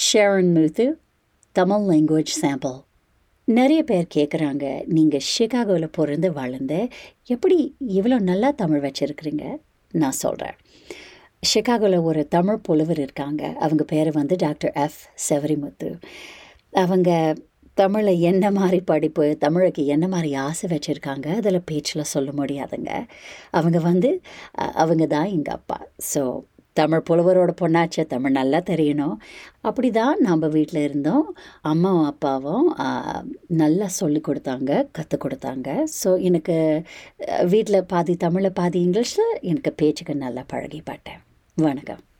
ஷேரன் மூத்து Tamil language sample நிறைய பேர் கேட்குறாங்க நீங்கள் ஷிகாகோவில் பிறந்து வளர்ந்து எப்படி இவ்வளோ நல்லா தமிழ் வச்சுருக்கிறீங்க நான் சொல்கிறேன் ஷிகாகோவில் ஒரு தமிழ் புலவர் இருக்காங்க அவங்க பேர் வந்து டாக்டர் எஃப் செவரிமுத்து அவங்க தமிழை என்ன மாதிரி படிப்பு தமிழுக்கு என்ன மாதிரி ஆசை வச்சுருக்காங்க அதில் பேச்சில் சொல்ல முடியாதுங்க அவங்க வந்து அஹ், அவங்க தான் எங்கள் அப்பா ஸோ தமிழ் புலவரோட பொண்ணாச்சே தமிழ் நல்லா தெரியணும் அப்படி தான் நம்ம வீட்டில் இருந்தோம் அம்மாவும் அப்பாவும் அஹ், நல்லா சொல்லி கொடுத்தாங்க கற்றுக் கொடுத்தாங்க ஸோ எனக்கு வீட்டில் பாதி தமிழில் பாதி இங்கிலீஷில் எனக்கு பேச்சுக்கு நல்லா பழகிப்பட்டேன் வணக்கம்